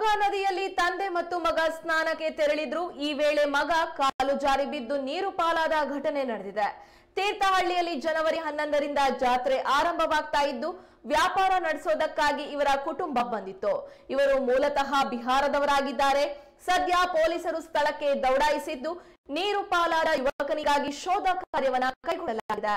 ತುಂಗಾ ನದಿಯಲ್ಲಿ ತಂದೆ ಮತ್ತು ಮಗ ಸ್ನಾನಕ್ಕೆ ತೆರಳಿದ್ರು ಈ ವೇಳೆ ಮಗ ಕಾಲು ಜಾರಿ ಬಿದ್ದು ನೀರು ಪಾಲಾದ ಘಟನೆ ನಡೆದಿದೆ ತೀರ್ಥಹಳ್ಳಿಯಲ್ಲಿ ಜನವರಿ ಹನ್ನೊಂದರಿಂದ ಜಾತ್ರೆ ಆರಂಭವಾಗ್ತಾ ಇದ್ದು ವ್ಯಾಪಾರ ನಡೆಸೋದಕ್ಕಾಗಿ ಇವರ ಕುಟುಂಬ ಬಂದಿತ್ತು ಇವರು ಮೂಲತಃ ಬಿಹಾರದವರಾಗಿದ್ದಾರೆ ಸದ್ಯ ಪೊಲೀಸರು ಸ್ಥಳಕ್ಕೆ ದೌಡಾಯಿಸಿದ್ದು ನೀರು ಪಾಲಾದ ಯುವಕನಿಗಾಗಿ ಶೋಧ ಕಾರ್ಯವನ್ನ ಕೈಗೊಳ್ಳಲಾಗಿದೆ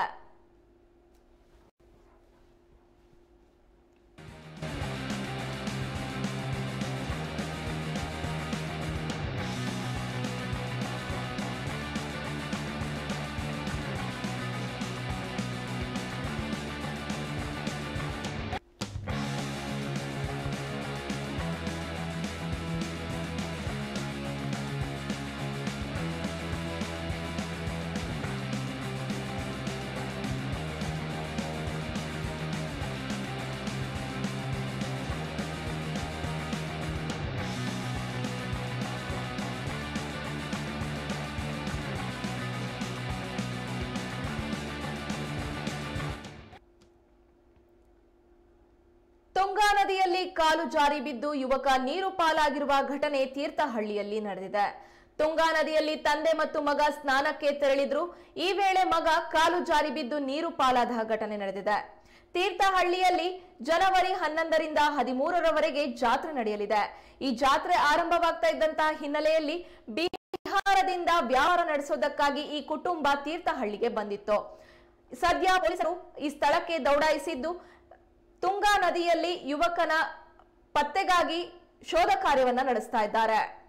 ತುಂಗಾ ನದಿಯಲ್ಲಿ ಕಾಲು ಜಾರಿ ಬಿದ್ದು ಯುವಕ ನೀರು ಪಾಲಾಗಿರುವ ಘಟನೆ ತೀರ್ಥಹಳ್ಳಿಯಲ್ಲಿ ನಡೆದಿದೆ ತುಂಗಾ ನದಿಯಲ್ಲಿ ತಂದೆ ಮತ್ತು ಮಗ ಸ್ನಾನಕ್ಕೆ ತೆರಳಿದ್ರು ಈ ವೇಳೆ ಮಗ ಕಾಲು ಜಾರಿ ಬಿದ್ದು ನೀರು ಪಾಲಾದ ಘಟನೆ ನಡೆದಿದೆ ತೀರ್ಥಹಳ್ಳಿಯಲ್ಲಿ ಜನವರಿ ಹನ್ನೊಂದರಿಂದ ಹದಿಮೂರರವರೆಗೆ ಜಾತ್ರೆ ನಡೆಯಲಿದೆ ಈ ಜಾತ್ರೆ ಆರಂಭವಾಗ್ತಾ ಇದ್ದಂತಹ ಹಿನ್ನೆಲೆಯಲ್ಲಿ ಬಿಹಾರದಿಂದ ವ್ಯವಹಾರ ನಡೆಸೋದಕ್ಕಾಗಿ ಈ ಕುಟುಂಬ ತೀರ್ಥಹಳ್ಳಿಗೆ ಬಂದಿತ್ತು ಸದ್ಯ ಪೊಲೀಸರು ಈ ಸ್ಥಳಕ್ಕೆ ದೌಡಾಯಿಸಿದ್ದು ತುಂಗಾ ನದಿಯಲ್ಲಿ ಯುವಕನ ಪತ್ತೆಗಾಗಿ ಶೋಧ ಕಾರ್ಯವನ್ನ ನಡೆಸ್ತಾ ಇದ್ದಾರೆ